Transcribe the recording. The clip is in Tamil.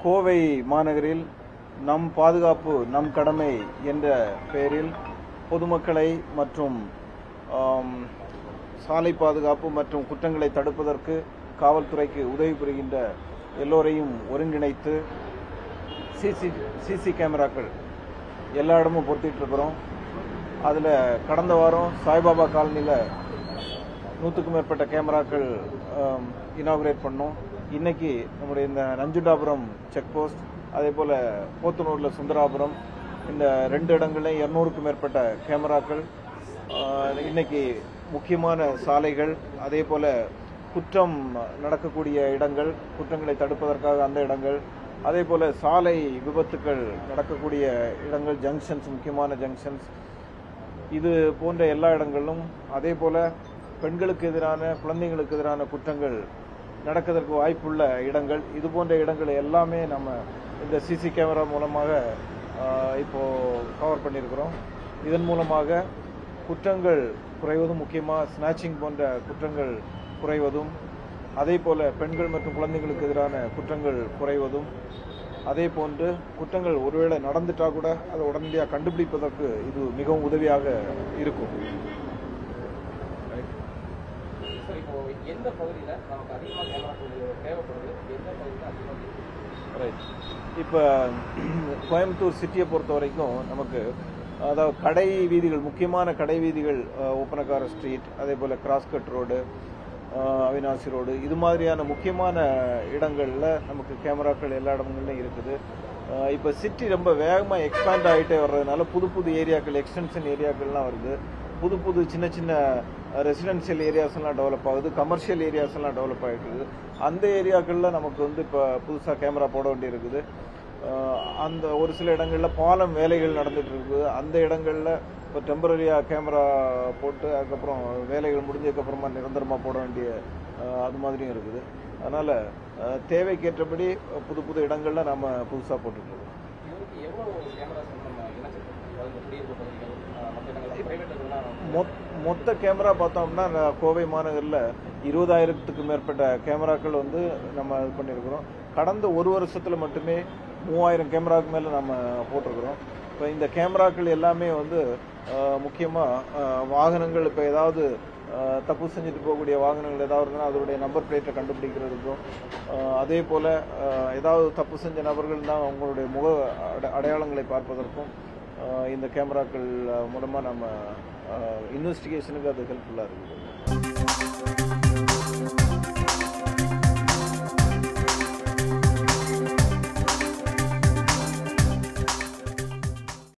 கோவை மாநகரில் நம் பாதுகாப்பு நம் கடமை என்ற பெயரில் பொதுமக்களை மற்றும் ஆம், சாலை பாதுகாப்பு மற்றும் குற்றங்களை தடுப்பதற்கு காவல்துறைக்கு உதவி புரிகின்ற எல்லோரையும் ஒருங்கிணைத்து சிசி சிசி கேமராக்கள் எல்லா இடமும் பொருத்திட்டு இருக்கிறோம் அதில் கடந்த வாரம் சாய்பாபா காலனியில் நூற்றுக்கும் மேற்பட்ட கேமராக்கள் இனாகுரேட் பண்ணோம் இன்னைக்கு நம்முடைய இந்த நஞ்சுண்டாபுரம் செக் போஸ்ட் அதே போல் போத்தனூரில் சுந்தராபுரம் இந்த ரெண்டு இடங்கள்லையும் இரநூறுக்கும் மேற்பட்ட கேமராக்கள் ஆஹ், இன்னைக்கு முக்கியமான சாலைகள் அதே போல் குற்றம் நடக்கக்கூடிய இடங்கள் குற்றங்களை தடுப்பதற்காக அந்த இடங்கள் அதே போல் சாலை விபத்துக்கள் நடக்கக்கூடிய இடங்கள் ஜங்ஷன்ஸ் முக்கியமான ஜங்ஷன்ஸ் இது போன்ற எல்லா இடங்களிலும் அதே போல பெண்களுக்கு எதிரான குழந்தைங்களுக்கு எதிரான குற்றங்கள் நடக்கிறதுக்கு வாய்ப்புள்ள இடங்கள் இது போன்ற இடங்கள் எல்லாமே நம்ம இந்த சிசி கேமரா மூலமாக ஆஹ், இப்போ கவர் பண்ணியிருக்கிறோம் இதன் மூலமாக குற்றங்கள் குறைவதும் முக்கியமாக ஸ்நாச்சிங் போன்ற குற்றங்கள் குறைவதும் அதே போல பெண்கள் மற்றும் குழந்தைகளுக்கு எதிரான குற்றங்கள் குறைவதும் அதே போன்று குற்றங்கள் ஒருவேளை நடந்துட்டா கூட அதை உடனடியாக கண்டுபிடிப்பதற்கு இது மிகவும் உதவியாக இருக்கும் சார் இப்போ எந்த பகுதியில் நமக்கு அதிகமாக கேமரா தேவைப்படுது எந்த பகுதியில் அதிகமாக தேவைப்படுது? ரைட் இப்போ கோயம்புத்தூர் சிட்டியை பொறுத்த வரைக்கும் நமக்கு அதாவது கடை வீதிகள் முக்கியமான கடை வீதிகள் அஹ், ஒப்பனக்கார ஸ்ட்ரீட் அதே போல் கிராஸ்கட் ரோடு அஹ், அவினாசி ரோடு இது மாதிரியான முக்கியமான இடங்களில் நமக்கு கேமராக்கள் எல்லா இடங்கள்லையும் இருக்குது அஹ், இப்போ சிட்டி ரொம்ப வேகமாக எக்ஸ்பேண்ட் ஆகிட்டே வர்றதுனால புது புது ஏரியாக்கள் எக்ஸ்டென்ஷன் ஏரியாக்கள்லாம் வருது புது புது சின்ன சின்ன ரெசிடென்ஷியல் ஏரியாஸ் எல்லாம் டெவலப் ஆகுது கமர்ஷியல் ஏரியாஸ் எல்லாம் டெவலப் ஆகிருக்குது அந்த ஏரியாக்கள்ல நமக்கு வந்து இப்போ புதுசாக கேமரா போட வேண்டியிருக்குது அஹ் அந்த ஒரு சில இடங்கள்ல பாலம் வேலைகள் நடந்துட்டு இருக்குது அந்த இடங்கள்ல இப்போ டெம்பரரியா கேமரா போட்டு அதுக்கப்புறம் வேலைகள் முடிஞ்சதுக்கு அப்புறமா நிரந்தரமா போட வேண்டிய அஹ், அது மாதிரியும் இருக்குது அதனால அஹ், தேவைக்கேற்றபடி புது புது இடங்கள்ல நாம புதுசா போட்டுட்டு இருக்கோம் இதுக்கு எவ்வளோ கேமராஸ் நம்ம இணைச்சிருக்கோம் அதாவது இந்த குடியிருப்பு பகுதிகள் ஆஹ் மற்ற இடங்கள் பிரைவேட் இதெல்லாம் மொத்- மொத்த கேமரா பார்த்தோம்னா ந- கோவை மாநகரில் இருபதாயிரத்துக்கு மேற்பட்ட கேமராக்கள் வந்து நம்ம இது பண்ணியிருக்கிறோம் கடந்த ஒரு வருஷத்துல மட்டுமே மூவாயிரம் கேமராவுக்கு மேலே நம்ம போட்டிருக்கிறோம் இப்போ இந்த கேமராக்கள் எல்லாமே வந்து அஹ், முக்கியமா அஹ், வாகனங்கள் இப்போ ஏதாவது அஹ், தப்பு செஞ்சுட்டு போகக்கூடிய வாகனங்கள் ஏதாவது இருந்தால் அதனுடைய நம்பர் பிளேட்டை கண்டுபிடிக்கிறதுக்கும் அஹ், அதே போல அஹ், ஏதாவது தப்பு செஞ்ச நபர்கள் தான் அவங்களுடைய முக அட- அடையாளங்களை பார்ப்பதற்கும் அஹ், இந்த கேமராக்கள் மூலமாக நம்ம இன்வெஸ்டிகேஷனுக்கு அது ஹெல்ப்ஃபுல்லாக இருக்குது